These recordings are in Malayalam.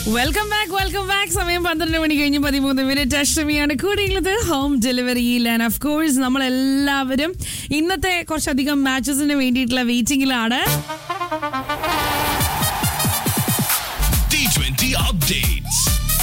വെൽക്കം ബാക്ക് വെൽക്കം ബാക്ക് സമയം പന്ത്രണ്ട് മണി കഴിഞ്ഞ് പതിമൂന്ന് മിനിറ്റ് അഷ്ടമിയാണ് കൂടിയുള്ളത് ഹോം ഡെലിവറിയിൽ ആൻഡ് ഓഫ് കോഴ്സ് നമ്മൾ എല്ലാവരും ഇന്നത്തെ കുറച്ചധികം മാച്ചസിന് വേണ്ടിയിട്ടുള്ള വെയിറ്റിംഗിലാണ് T20 updates.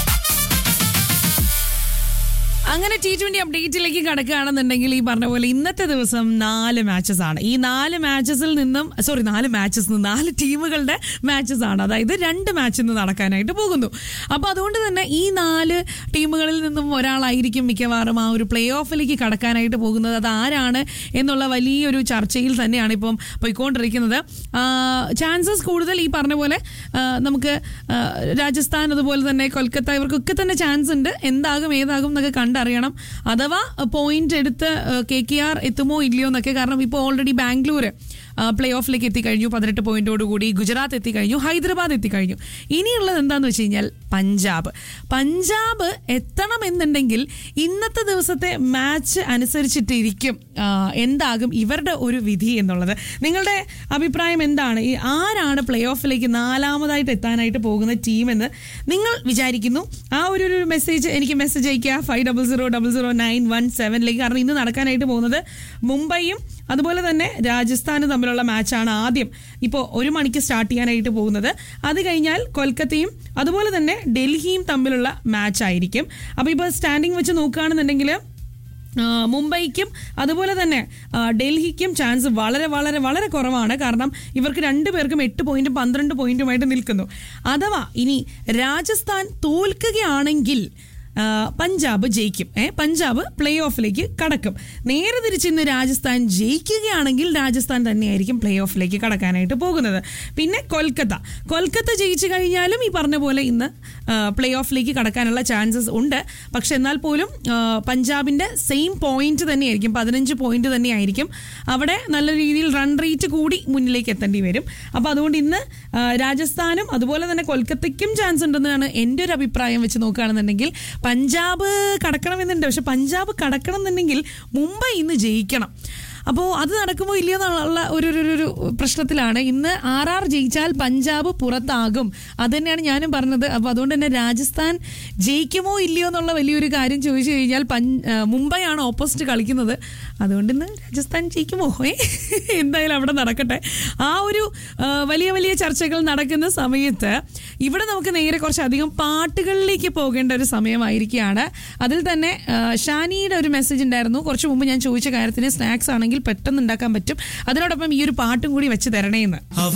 അങ്ങനെ ടി ട്വന്റി അപ്ഡേറ്റിലേക്ക് കടക്കുകയാണെന്നുണ്ടെങ്കിൽ ഈ പറഞ്ഞ പോലെ ഇന്നത്തെ ദിവസം നാല് മാച്ചസ് ആണ് ഈ നാല് മാച്ചസിൽ നിന്നും സോറി നാല് മാച്ചസ് നാല് ടീമുകളുടെ മാച്ചസ് ആണ് അതായത് രണ്ട് മാച്ച് ഇന്ന് നടക്കാനായിട്ട് പോകുന്നു അപ്പോൾ അതുകൊണ്ട് തന്നെ ഈ നാല് ടീമുകളിൽ നിന്നും ഒരാളായിരിക്കും മിക്കവാറും ആ ഒരു പ്ലേ ഓഫിലേക്ക് കടക്കാനായിട്ട് പോകുന്നത് അത് ആരാണ് എന്നുള്ള വലിയൊരു ചർച്ചയിൽ തന്നെയാണ് ഇപ്പം പോയിക്കൊണ്ടിരിക്കുന്നത് ചാൻസസ് കൂടുതൽ ഈ പറഞ്ഞ പോലെ ആ, നമുക്ക് ആ, രാജസ്ഥാൻ അതുപോലെ തന്നെ കൊൽക്കത്ത ഇവർക്കൊക്കെ തന്നെ ചാൻസ് ഉണ്ട് എന്താകും ഏതാകും എന്നൊക്കെ കണ്ടറിയണം അഥവാ പോയിന്റ് എടുത്ത് കെ കെ ആർ എത്തുമോ ഇല്ലയോ എന്നൊക്കെ കാരണം ഇപ്പോൾ ഓൾറെഡി ബാംഗ്ലൂർ പ്ലേ ഓഫിലേക്ക് എത്തിക്കഴിഞ്ഞു പതിനെട്ട് പോയിന്റോടുകൂടി ഗുജറാത്ത് എത്തിക്കഴിഞ്ഞു ഹൈദരാബാദ് എത്തിക്കഴിഞ്ഞു ഇനിയുള്ളത് എന്താന്ന് വെച്ച് കഴിഞ്ഞാൽ പഞ്ചാബ് പഞ്ചാബ് എത്തണമെന്നുണ്ടെങ്കിൽ ഇന്നത്തെ ദിവസത്തെ മാച്ച് അനുസരിച്ചിട്ടിരിക്കും ആ, എന്താകും ഇവരുടെ ഒരു വിധി എന്നുള്ളത് നിങ്ങളുടെ അഭിപ്രായം എന്താണ് ഈ ആരാണ് പ്ലേ ഓഫിലേക്ക് നാലാമതായിട്ട് എത്താനായിട്ട് പോകുന്ന ടീമെന്ന് നിങ്ങൾ വിചാരിക്കുന്നു ആ ഒരു ഒരു മെസ്സേജ് എനിക്ക് മെസ്സേജ് അയക്കുക five double zero double zero nine one സെവനിലേക്ക് കാരണം ഇന്ന് നടക്കാനായിട്ട് പോകുന്നത് മുംബൈയും അതുപോലെ തന്നെ രാജസ്ഥാനും തമ്മിലുള്ള മാച്ചാണ് ആദ്യം ഇപ്പോൾ ഒരു മണിക്ക് സ്റ്റാർട്ട് ചെയ്യാനായിട്ട് പോകുന്നത് അത് കഴിഞ്ഞാൽ കൊൽക്കത്തയും അതുപോലെ തന്നെ ഡൽഹിയും തമ്മിലുള്ള മാച്ച് ആയിരിക്കും അപ്പോൾ ഇപ്പോൾ സ്റ്റാൻഡിംഗ് വെച്ച് നോക്കുകയാണെന്നുണ്ടെങ്കിൽ ആ, മുംബൈക്കും അതുപോലെ തന്നെ ആ, ഡൽഹിക്കും ചാൻസ് വളരെ വളരെ വളരെ കുറവാണ് കാരണം ഇവർക്ക് രണ്ടു പേർക്കും എട്ട് പോയിന്റും പന്ത്രണ്ട് പോയിന്റുമായിട്ട് നിൽക്കുന്നു അഥവാ ഇനി രാജസ്ഥാൻ തോൽക്കുകയാണെങ്കിൽ ആ, പഞ്ചാബ് ജയിക്കും ഏ പഞ്ചാബ് പ്ലേ ഓഫിലേക്ക് കടക്കും നേരെ തിരിച്ച് ഇന്ന് രാജസ്ഥാൻ ജയിക്കുകയാണെങ്കിൽ രാജസ്ഥാൻ തന്നെയായിരിക്കും പ്ലേ ഓഫിലേക്ക് കടക്കാനായിട്ട് പോകുന്നത് പിന്നെ കൊൽക്കത്ത കൊൽക്കത്ത ജയിച്ചു കഴിഞ്ഞാലും ഈ പറഞ്ഞ പോലെ ഇന്ന് പ്ലേ ഓഫിലേക്ക് കടക്കാനുള്ള ചാൻസസ് ഉണ്ട് പക്ഷെ എന്നാൽ പോലും ആ, പഞ്ചാബിന്റെ സെയിം പോയിന്റ് തന്നെയായിരിക്കും പതിനഞ്ച് പോയിന്റ് തന്നെയായിരിക്കും അവിടെ നല്ല രീതിയിൽ റൺ റേറ്റ് കൂടി മുന്നിലേക്ക് എത്തേണ്ടി വരും അപ്പോൾ അതുകൊണ്ട് ഇന്ന് ആ, രാജസ്ഥാനും അതുപോലെ തന്നെ കൊൽക്കത്തയ്ക്കും ചാൻസ് ഉണ്ടെന്നാണ് എൻ്റെ ഒരു അഭിപ്രായം വെച്ച് നോക്കുകയാണെന്നുണ്ടെങ്കിൽ പഞ്ചാബ് കടക്കണമെന്നുണ്ട് പക്ഷെ പഞ്ചാബ് കടക്കണം എന്നുണ്ടെങ്കിൽ മുംബൈ ഇന്ന് ജയിക്കണം അപ്പോൾ അത് നടക്കുമോ ഇല്ലയോ എന്നുള്ള ഒരു ഒരു ഒരു- ഒരു പ്രശ്നത്തിലാണ് ഇന്ന് ആർ ആർ ജയിച്ചാൽ പഞ്ചാബ് പുറത്താകും അത് തന്നെയാണ് ഞാനും പറഞ്ഞത് അപ്പോൾ അതുകൊണ്ട് തന്നെ രാജസ്ഥാൻ ജയിക്കുമോ ഇല്ലയോ എന്നുള്ള വലിയൊരു കാര്യം ചോദിച്ചു കഴിഞ്ഞാൽ പഞ്ച് ആ, മുംബൈ ആണ് ഓപ്പോസിറ്റ് കളിക്കുന്നത് അതുകൊണ്ട് ഇന്ന് രാജസ്ഥാൻ ജയിക്കുമോ ഏ എന്തായാലും അവിടെ നടക്കട്ടെ ആ ഒരു ആ, വലിയ വലിയ ചർച്ചകൾ നടക്കുന്ന സമയത്ത് ഇവിടെ നമുക്ക് നേരെ കുറച്ചധികം പാട്ടുകളിലേക്ക് പോകേണ്ട ഒരു സമയമായിരിക്കുകയാണ് അതിൽ തന്നെ ആ, ഷാനിയുടെ ഒരു മെസ്സേജ് ഉണ്ടായിരുന്നു കുറച്ച് മുമ്പ് ഞാൻ ചോദിച്ച കാര്യത്തിന് സ്നാക്സ് ആണെങ്കിൽ പെട്ടെന്ന് ഉണ്ടാക്കാൻ പറ്റും അതിനോടൊപ്പം ഈ ഒരു പാട്ടും കൂടി വെച്ച് തരണേന്ന് അവ